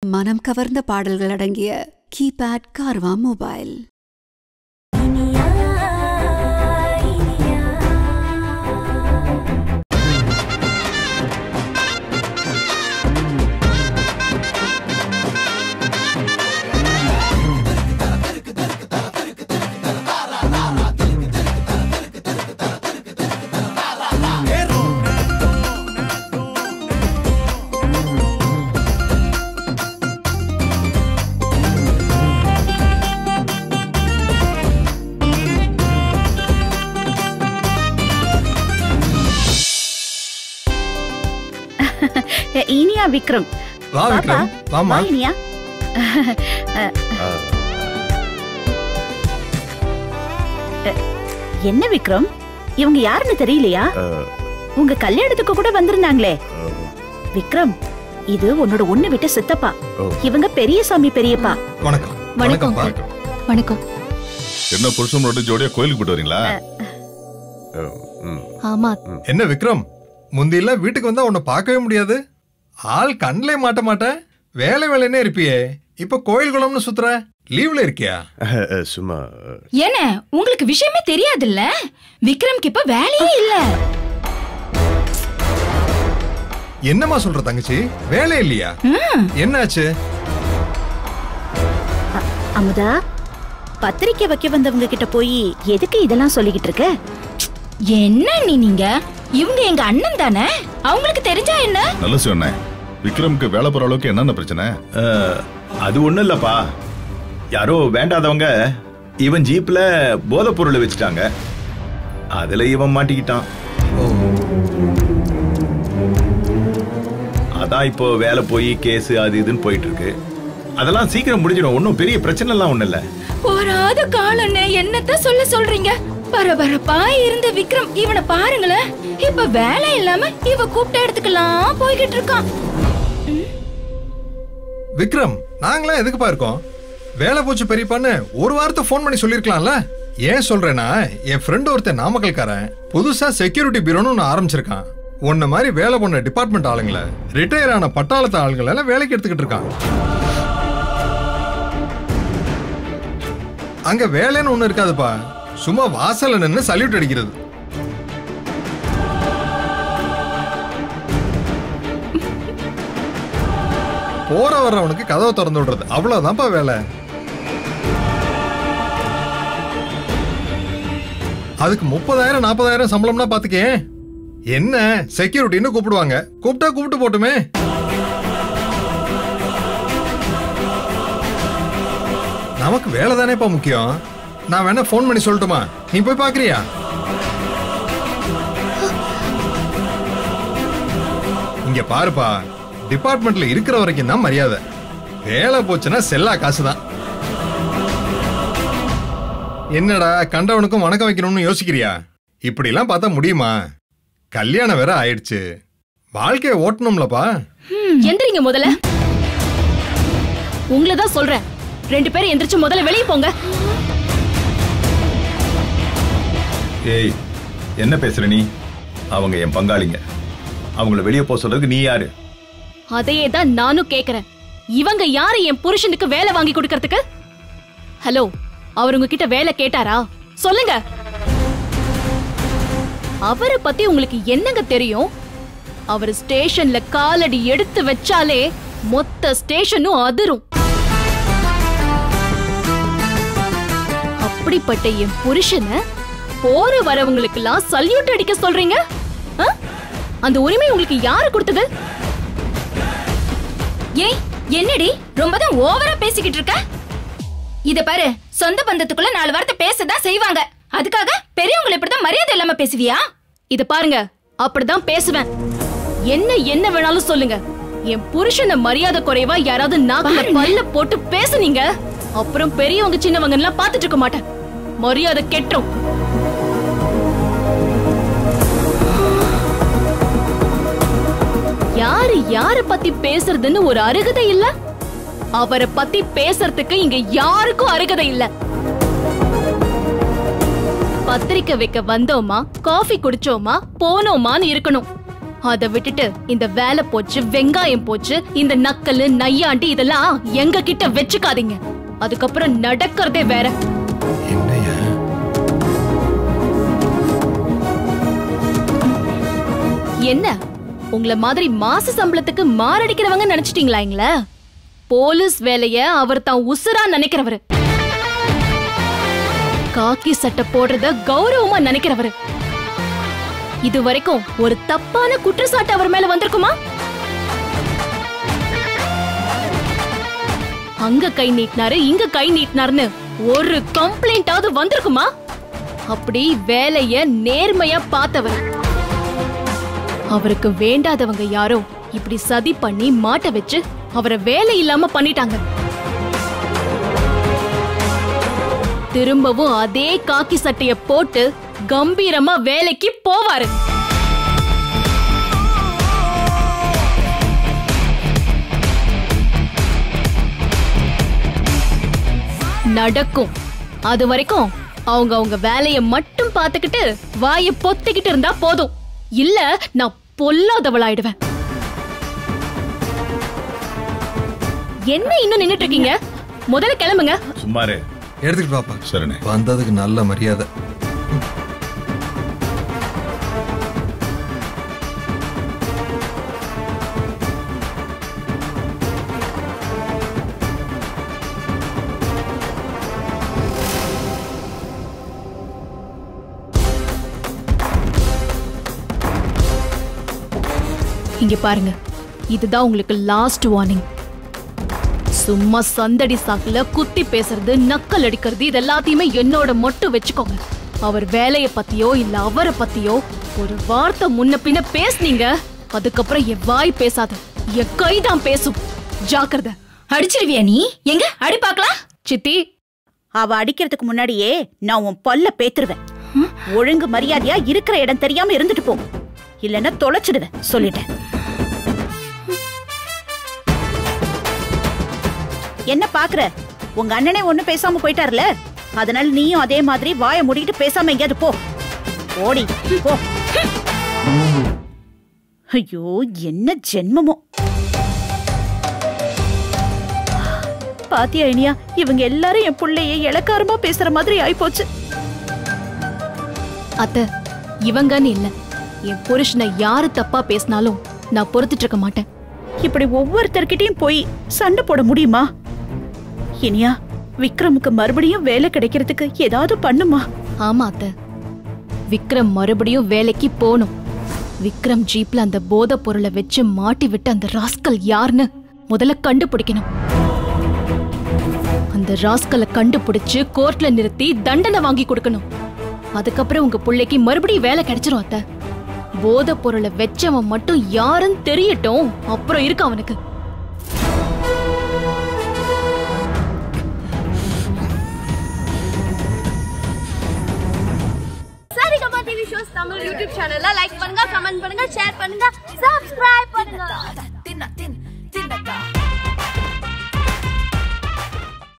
மனம் கவர்ந்த பாடல்கள் அடங்கிய கீபேட் கார்வா மொபைல் இனியா விக்ரம் வா பாப்பா, விக்ரம் வாமா வா இனியா என்ன விக்ரம் இவங்க யாருன்னு தெரியலையா உங்க கல்யாணத்துக்கு கூட வந்திருந்தாங்களே விக்ரம் இது உன்னோட ஒண்ணு விட்ட சித்தப்பா ஓ. இவங்க பெரியசாமி பெரியப்பா வணக்கம் வணக்கம். வணக்கம்ப்பா வணக்கம் என்ன புருஷனோட ஜோடியா கோயிலுக்கு போயிட்டு வரீங்களா ஆமா என்ன விக்ரம் முந்தியெல்லாம் வீட்டுக்கு வந்தா உன்னை பார்க்கவே முடியாது ஆள் கண்ணிலே மாட்ட மாட்டேன் வேலை வேலைன்னே இருப்பியே இப்ப கோயில் குளம்னு சுத்துற லீவ்ல இருக்கியா சும்மா என்ன உங்களுக்கு விஷயமே தெரியாதுல்ல விக்ரம்க்கு இப்ப வேலையே இல்ல என்னம்மா சொல்ற தங்கச்சி வேலை இல்லையா என்னாச்சு அமுதா பத்திரிக்கை வைக்க வந்தவங்க கிட்ட போய் எதுக்கு இதெல்லாம் சொல்லிக்கிட்டு இருக்க என்ன நீ நீங்க இவங்க எங்க அண்ணன் தானே அவங்களுக்கு தெரிஞ்சா என்ன நல்ல சொன்னேன் விக்ரம்க்கு வேலை போற அளவுக்கு என்னென்ன பிரச்சனை அஹ், அது ஒண்ணும் இல்லப்பா யாரோ வேண்டாதவங்க இவன் ஜீப்ல போதைப் பொருளை வச்சுட்டாங்க அதுல இவன் மாட்டிக்கிட்டான் அதான் இப்போ வேலை போய் கேஸ் அது இதுன்னு போயிட்டு இருக்கு அதெல்லாம் சீக்கிரம் முடிஞ்சிடும் ஒன்றும் பெரிய பிரச்சனை எல்லாம் ஒண்ணும் இல்ல போராத காலன்னு என்னத்த சொல்ல சொல்றீங்க பரபரப்பா இருந்த விக்ரம் இவனை பாருங்களேன் இப்ப வேலை இல்லாம இவ கூப்பிட்ட இடத்துக்கெல்லாம் போய்கிட்டு இருக்கான் விக்ரம் நாங்களாம் எதுக்குப்பா இருக்கோம் வேலை போச்சு பெரியப்பான்னு ஒரு வாரத்தை ஃபோன் பண்ணி சொல்லிருக்கலாம்ல ஏன் சொல்றேன்னா என் ஃப்ரெண்ட் ஒருத்தன் நாமக்கல்காரன் புதுசா செக்யூரிட்டி பியூரோன்னு ஒன்று ஆரம்பிச்சிருக்கான் உன்ன மாதிரி வேலை பண்ண டிபார்ட்மெண்ட் ஆளுங்களை ரிட்டையர் ஆன பட்டாளத்து ஆளுங்களை எல்லாம் வேலைக்கு எடுத்துக்கிட்டு இருக்கான் அங்க வேலைன்னு ஒண்ணு இருக்காதுப்பா சும்மா வாசல்ல நின்னு சல்யூட் அடிக்கிறது போற வர்றவனுக்கு கதவை திறந்து விடுறது அவ்வளவுதான்ப்பா வேலை அதுக்கு முப்பதாயிரம் நாற்பதாயிரம் சம்பளம்னா பாத்துக்கேன் என்ன செக்யூரிட்டின்னு கூப்பிடுவாங்க கூப்பிட்டா கூப்பிட்டு போட்டுமே நமக்கு வேலை தானேப்பா முக்கியம் நான் வேணா ஃபோன் பண்ணி சொல்லட்டுமா நீ போய் பாக்குறியா இங்க பாருப்பா டிபார்ட்மெண்ட்ல இருக்கிற வரைக்கும் தான் மரியாதை வேலை போச்சுன்னா செல்லா காசு தான் என்னடா கண்டவனுக்கும் வணக்கம் வைக்கணும்னு யோசிக்கிறியா இப்படிலாம் பார்த்தா முடியுமா கல்யாணம் வேற ஆயிடுச்சு வாழ்க்கையை ஓட்டணும்லப்பா எந்திரிங்க முதல்ல உங்களை தான் சொல்றேன் ரெண்டு பேரும் எந்திரிச்சு முதல்ல வெளியே போங்க ஏய் என்ன பேசுற நீ அவங்க என் பங்காளிங்க அவங்கள வெளியே போக சொல்றதுக்கு நீ யாரு அதையே தான் நானும் கேக்குறேன் இவங்க யாரு என் புருஷனுக்கு வேலை வாங்கி கொடுக்கறதுக்கு ஹலோ அவர் உங்ககிட்ட வேலை கேட்டாரா சொல்லுங்க அவரை பத்தி உங்களுக்கு என்னங்க தெரியும் அவர் ஸ்டேஷன்ல காலடி எடுத்து வச்சாலே மொத்த ஸ்டேஷனும் அதிரும் அப்படிப்பட்ட என் புருஷனை போற வரவங்களுக்கெல்லாம் சல்யூட் அடிக்க சொல்றீங்க ஆ? அந்த உரிமை உங்களுக்கு யாரு கொடுத்தது ஏய் என்னடி ரொம்ப தான் ஓவரா பேசிக்கிட்டு இருக்க இத பாரு சொந்த பந்தத்துக்குள்ள நாலு வார்த்தை பேசதான் செய்வாங்க அதுக்காக பெரியவங்களை இப்படிதான் மரியாதை இல்லாம பேசுவியா இத பாருங்க அப்படிதான் பேசுவேன் என்ன என்ன வேணாலும் சொல்லுங்க என் புருஷனை மரியாதை குறைவா யாராவது நாக்குல பல்ல போட்டு பேசுனீங்க அப்புறம் பெரியவங்க சின்னவங்க எல்லாம் பாத்துட்டு இருக்க மாட்டேன் மரியாதை கெட்டுரும் யாரு யார பத்தி பேசுறதுன்னு ஒரு அருகதை இல்ல அவரை பத்தி பேசுறதுக்கு இங்க யாருக்கும் அருகதை இல்ல பத்திரிக்கை வைக்க வந்தோமா காஃபி குடிச்சோமா போனோமான்னு இருக்கணும் அத விட்டுட்டு இந்த வேலை போச்சு வெங்காயம் போச்சு இந்த நக்கலு நையாண்டி இதெல்லாம் எங்க கிட்ட வச்சுக்காதீங்க அதுக்கப்புறம் நடக்கிறதே வேற என்னையா என்ன உங்கள மாதிரி மாச சம்பளத்துக்கு மாரடிக்கிறவங்க நினைச்சிட்டீங்களா எங்கள போலீஸ் வேலைய அவர் தான் உசுரா நினைக்கிறவரு காக்கி சட்டை போடுறத கௌரவமா நினைக்கிறவரு இது வரைக்கும் ஒரு தப்பான குற்றச்சாட்டு அவர் மேல வந்திருக்குமா அங்க கை நீட்டினாரு இங்க கை நீட்டினாருன்னு ஒரு கம்ப்ளைண்டாவது வந்திருக்குமா அப்படி வேலைய நேர்மையா பார்த்தவர் அவருக்கு வேண்டாதவங்க யாரோ இப்படி சதி பண்ணி மாட்ட வச்சு அவரை வேலை இல்லாம பண்ணிட்டாங்க திரும்பவும் அதே காக்கி சட்டைய போட்டு கம்பீரமா வேலைக்கு போவாரு நடக்கும் அது வரைக்கும் அவங்க அவங்க வேலைய மட்டும் பார்த்துக்கிட்டு வாயை பொத்திக்கிட்டு இருந்தா போதும் இல்ல நான் பொல்லாதவளாயிடுவேன் என்ன இன்னும் நின்னுட்டு இருக்கீங்க முதல்ல கிளம்புங்க சும்மாரு எடுத்துக்கிட்டு பாப்பா சரிண்ணே வந்ததுக்கு நல்ல மரியாதை இங்க பாருங்க இதுதான் உங்களுக்கு லாஸ்ட் வார்னிங் சும்மா சந்தடி சாக்குல குத்தி பேசுறது நக்கல் அடிக்கிறது இது எல்லாத்தையுமே என்னோட மட்டும் வச்சுக்கோங்க அவர் வேலைய பத்தியோ இல்ல அவரை பத்தியோ ஒரு வார்த்தை முன்ன பின்ன பேசுனீங்க அதுக்கப்புறம் என் வாய் பேசாது என் கைதான் பேசும் ஜாக்கிரதை அடிச்சிருவியா நீ எங்க அடி பார்க்கலாம் சித்தி அவ அடிக்கிறதுக்கு முன்னாடியே நான் உன் பல்ல பேத்துருவேன் ஒழுங்கு மரியாதையா இருக்கிற இடம் தெரியாம இருந்துட்டு போ இல்லைன்னா தொலைச்சிடுவேன் சொல்லிட்டேன் என்ன பாக்குற உங்க அண்ணனே ஒண்ணும் பேசாம போயிட்டார்ல அதனால நீயும் அதே மாதிரி வாயை மூடிட்டு பேசாம எங்கேயாவது போ ஓடி போ ஐயோ என்ன ஜென்மமோ பாத்தியா இனியா இவங்க எல்லாரும் என் புள்ளைய இளக்காரமா பேசுற மாதிரி ஆயிப்போச்சு அத்த இவங்கன்னு இல்ல என் புருஷனை யாரு தப்பா பேசினாலும் நான் பொறுத்துட்டு இருக்க மாட்டேன் இப்படி ஒவ்வொருத்தர்கிட்டயும் போய் சண்டை போட முடியுமா இனியா விக்ரமுக்கு மறுபடியும் வேலை கிடைக்கிறதுக்கு ஏதாவது பண்ணுமா ஆமா அத்த விக்ரம் மறுபடியும் வேலைக்கு போகணும் விக்ரம் ஜீப்ல அந்த போதை பொருளை வச்சு மாட்டி விட்டு அந்த ராஸ்கல் யாருன்னு முதல்ல கண்டுபிடிக்கணும் அந்த ராஸ்கலை கண்டுபிடிச்சு கோர்ட்ல நிறுத்தி தண்டனை வாங்கி கொடுக்கணும் அதுக்கப்புறம் உங்க பிள்ளைக்கு மறுபடியும் வேலை கிடைச்சிரும் அத்த போதை பொருளை வச்சவன் மட்டும் யாருன்னு தெரியட்டும் அப்புறம் இருக்கு அவனுக்கு Saregama TV shows Tamil YouTube சேனல்ல லைக் பண்ணுங்க கமெண்ட் பண்ணுங்க ஷேர் பண்ணுங்க சப்ஸ்கிரைப் பண்ணுங்க